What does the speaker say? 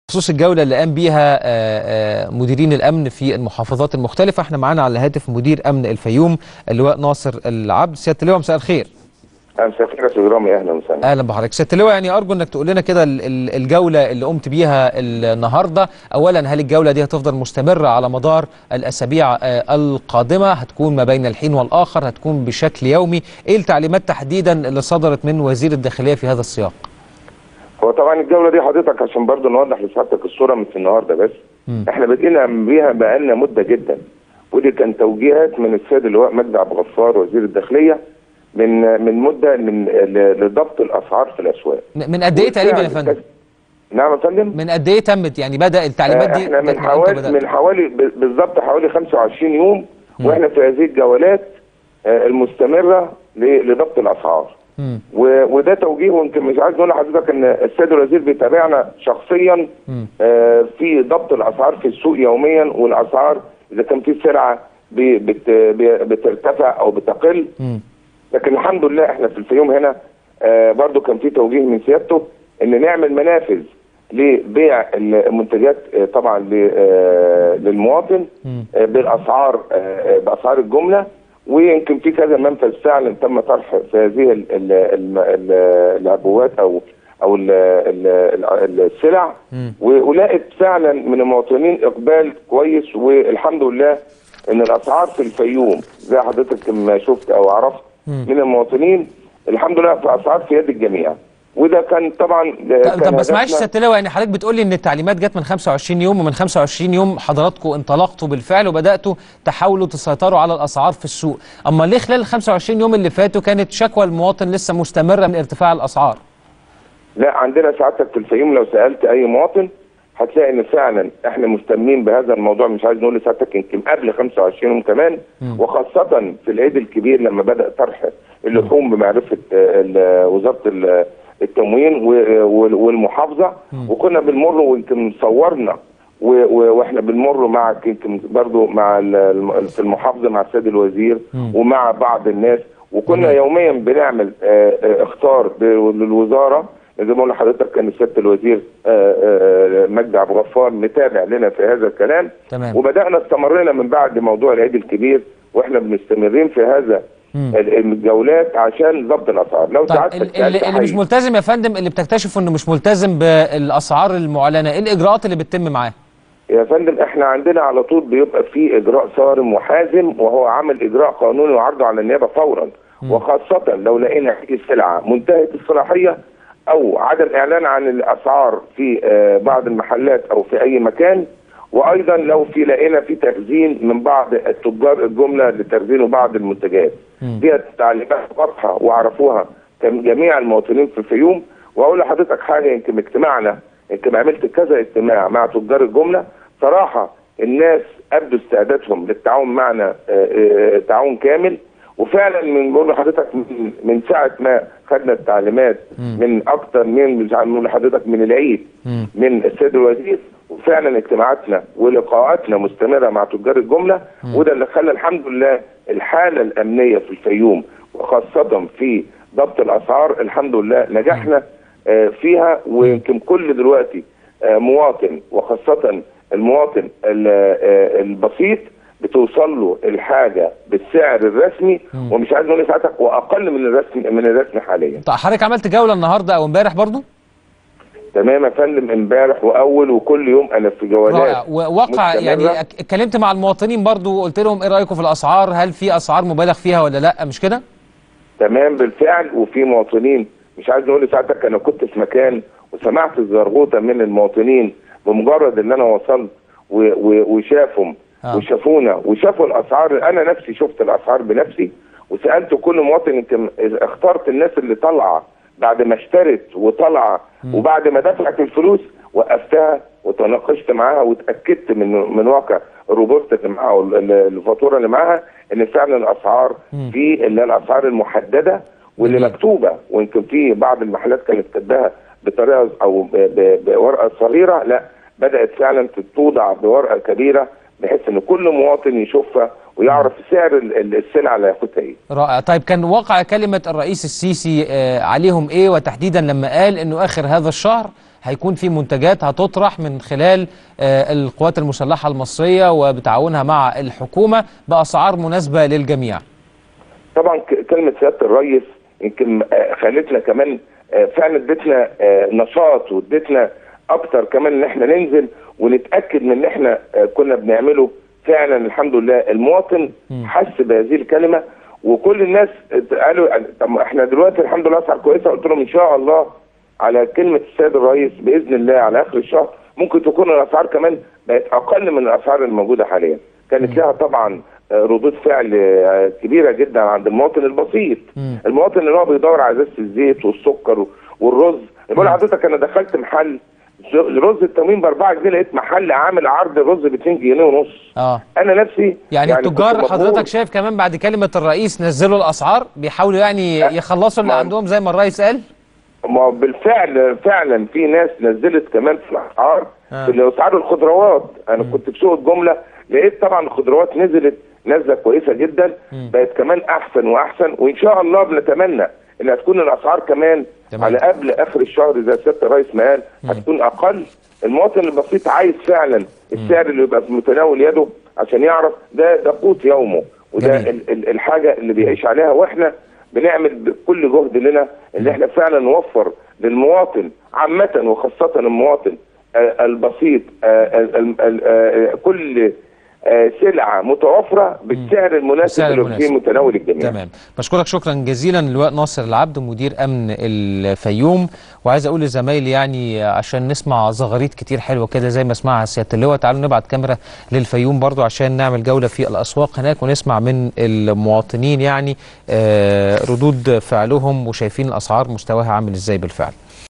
بخصوص الجولة اللي قام بيها مديرين الأمن في المحافظات المختلفة احنا معانا على الهاتف مدير أمن الفيوم اللواء ناصر العبد سيادة اللواء مساء الخير مساء الخير يا استاذ رامي اهلا وسهلا اهلا بحضرتك سياده اللواء يعني ارجو انك تقول لنا كده ال- ال- الجوله اللي قمت بيها النهارده اولا هل الجوله دي هتفضل مستمره على مدار الاسابيع آه، القادمه هتكون ما بين الحين والاخر هتكون بشكل يومي ايه التعليمات تحديدا اللي صدرت من وزير الداخليه في هذا السياق هو طبعا الجوله دي حضرتك عشان برضه نوضح لسعادتك الصوره مش النهارده بس مم. احنا بدينا بيها بقالنا مده جدا ودي كان توجيهات من السيد اللواء مجدي عبد الغفار وزير الداخليه من من مده من ل- لضبط الاسعار في الاسواق م- من قد ايه تقريبا يا وفعلاً فندم نعم يا فندم من قد ايه تمت يعني بدا التعليمات دي احنا جت من إمتى حوالي بدأت؟ من حوالي ب- بالظبط حوالي 25 يوم مم. واحنا في هذه الجولات آه، المستمره ل- لضبط الاسعار مم. و- وده توجيه ويمكن مش عايز اقول لحضرتك ان السيد الوزير بيتابعنا شخصيا مم. آه، في ضبط الاسعار في السوق يوميا والاسعار اذا كان في سلعه بي- بت- بي- بترتفع او بتقل مم. لكن الحمد لله احنا في الفيوم هنا آه، برضو كان في توجيه من سيادته ان نعمل منافذ لبيع المنتجات آه، طبعا ل- آه، للمواطن مم. آه، بالاسعار آه، باسعار الجمله ويمكن في كذا منفذ فعلا تم طرح في هذه ال- ال- ال- ال- العبوات او او ال- ال- ال- السلع مم. ولقيت فعلا من المواطنين اقبال كويس والحمد لله ان الاسعار في الفيوم زي حضرتك ما شفت او عرفت مم. من المواطنين الحمد لله في اسعار في يد الجميع وده كان طبعا طب طب بس معلش يا سياده اللواء يعني حضرتك بتقول لي ان التعليمات جت من 25 يوم ومن 25 يوم حضراتكم انطلقتوا بالفعل وبداتوا تحاولوا تسيطروا على الاسعار في السوق، اما ليه خلال ال 25 يوم اللي فاتوا كانت شكوى المواطن لسه مستمره من ارتفاع الاسعار؟ لا عندنا سعادتك في الفيوم لو سالت اي مواطن هتلاقي ان فعلا احنا مهتمين بهذا الموضوع مش عايز نقول لسعادتك يمكن قبل 25 يوم كمان مم. وخاصه في العيد الكبير لما بدا طرح اللحوم بمعرفه آه، ال- وزاره ال- التموين و- وال- والمحافظه مم. وكنا بنمر ويمكن صورنا و- و- واحنا بنمر مع يمكن برضو مع ال- الم- في المحافظه مع السيد الوزير مم. ومع بعض الناس وكنا تمام. يوميا بنعمل آه، آه، اختار ب- للوزاره زي ما قلنا لحضرتك كان سياده الوزير آه، آه، مجدي عبد الغفار متابع لنا في هذا الكلام تمام. وبدانا استمرنا من بعد موضوع العيد الكبير واحنا مستمرين في هذا مم. ال- الجولات عشان ضبط الاسعار لو طيب سعادتك ال- اللي, سألت اللي مش حي- ملتزم يا فندم اللي بتكتشفوا انه مش ملتزم بالاسعار المعلنه، ايه الاجراءات اللي بتتم معاه؟ يا فندم احنا عندنا على طول بيبقى في اجراء صارم وحازم وهو عمل اجراء قانوني وعرضه على النيابه فورا وخاصه لو لقينا في سلعه منتهيه الصلاحيه او عدم اعلان عن الاسعار في آه، بعض المحلات او في اي مكان وايضا لو في لقينا في تخزين من بعض التجار الجمله لتخزين بعض المنتجات مم. دي تعليمات واضحه وعرفوها كان جميع المواطنين في الفيوم واقول لحضرتك حاجه يمكن اجتماعنا يمكن عملت كذا اجتماع مع تجار الجمله صراحه الناس ابدوا استعدادهم للتعاون معنا آه، آه، تعاون كامل وفعلا من بقول لحضرتك من- من ساعه ما خدنا التعليمات مم. من اكتر من مش عارف نقول لحضرتك من العيد مم. من السيد الوزير وفعلا اجتماعاتنا ولقاءاتنا مستمره مع تجار الجمله وده اللي خلى الحمد لله الحاله الامنيه في الفيوم وخاصه في ضبط الاسعار الحمد لله نجحنا آه، فيها ويمكن كل دلوقتي آه، مواطن وخاصه المواطن ال- آه، البسيط بتوصل له الحاجه بالسعر الرسمي مم. ومش عايز اقول لساعتك واقل من الرسمي من الرسمي حاليا طيب حضرتك عملت جوله النهارده او امبارح برضو؟ تمام يا فندم امبارح واول وكل يوم انا في جولات رائع وواقع مستمرة. يعني أك- اتكلمت مع المواطنين برضو وقلت لهم ايه رايكم في الاسعار هل في اسعار مبالغ فيها ولا لا مش كده تمام بالفعل وفي مواطنين مش عايز اقول لساعتك انا كنت في مكان وسمعت الزرغوطه من المواطنين بمجرد ان انا وصلت و- و- وشافهم آه. وشافونا وشافوا الاسعار انا نفسي شفت الاسعار بنفسي وسالت كل مواطن يمكن اخترت الناس اللي طالعه بعد ما اشترت وطالعه وبعد ما دفعت الفلوس وقفتها وتناقشت معاها واتاكدت من من واقع الروبورت اللي معاها او ال- ال- الفاتوره اللي معاها ان فعلا الاسعار مم. في اللي هي الاسعار المحدده واللي جميل. مكتوبه ويمكن في بعض المحلات كانت كاتباها بطريقه او ب- ب- بورقه صغيره لا بدات فعلا توضع بورقه كبيره بحيث ان كل مواطن يشوفها ويعرف سعر ال- ال- السلعه اللي هياخدها ايه رائع طيب كان واقع كلمة الرئيس السيسي آه، عليهم ايه وتحديدا لما قال انه اخر هذا الشهر هيكون في منتجات هتطرح من خلال آه، القوات المسلحه المصريه وبتعاونها مع الحكومه باسعار مناسبه للجميع طبعا ك- كلمه سياده الرئيس يمكن آه، خلتنا كمان آه، فعلا ادتنا آه، نشاط وادتنا اكتر كمان ان احنا ننزل ونتاكد من اللي احنا آه، كنا بنعمله فعلا الحمد لله المواطن حس بهذه الكلمه وكل الناس قالوا طب ما احنا دلوقتي الحمد لله اسعار كويسه قلت لهم ان شاء الله على كلمه السيد الرئيس باذن الله على اخر الشهر ممكن تكون الاسعار كمان بقت اقل من الاسعار الموجوده حاليا كانت لها طبعا آه، ردود فعل آه، كبيره جدا عند المواطن البسيط المواطن اللي هو بيدور على ازازه الزيت والسكر والرز بقول لحضرتك انا دخلت محل رز التموين ب 4 جنيه لقيت محل عامل عرض الرز ب 2 جنيه ونص اه انا نفسي يعني, كنت التجار مبهور. حضرتك شايف كمان بعد كلمه الرئيس نزلوا الاسعار بيحاولوا يعني يخلصوا اللي ما- عندهم زي ما الرئيس قال ما هو بالفعل فعلا في ناس نزلت كمان في الاسعار آه. في اسعار الخضروات انا كنت في سوق الجمله لقيت طبعا الخضروات نزلت نزله كويسه جدا بقت كمان احسن واحسن وان شاء الله بنتمنى ان هتكون الاسعار كمان تمام. على قبل اخر الشهر زي سياده الرئيس ما قال هتكون اقل المواطن البسيط عايز فعلا السعر اللي يبقى في متناول يده عشان يعرف ده ده قوت يومه وده جميل. ال- ال- الحاجه اللي بيعيش عليها واحنا بنعمل بكل جهد لنا ان احنا فعلا نوفر للمواطن عامه وخاصه المواطن آه، البسيط آه، ال- ال- ال- آه، كل آه، سلعه متوفره بالسعر المناسب بالسعر اللي المناسب. في متناول الجميع تمام بشكرك شكرا جزيلا اللواء ناصر العبد مدير امن الفيوم وعايز اقول لزمايلي يعني عشان نسمع زغاريت كتير حلوه كده زي ما سمعها سياده اللواء تعالوا نبعت كاميرا للفيوم برضو عشان نعمل جوله في الاسواق هناك ونسمع من المواطنين يعني آه، ردود فعلهم وشايفين الاسعار مستواها عامل ازاي بالفعل